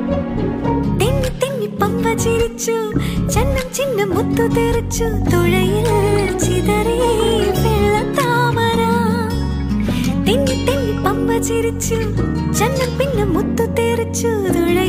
തെന്നി തെന്നി പമ്പ ചിരിച്ചു ചന്നം ചിന്ന മുത്തു തെറിച്ചു തുഴയിൽ ചിതറി വെള്ളത്താമര തെന്നി തെന്നി പമ്പ ചിരിച്ചു ചന്നം പിന്നെ മുത്തു തെറിച്ചു തുഴയിൽ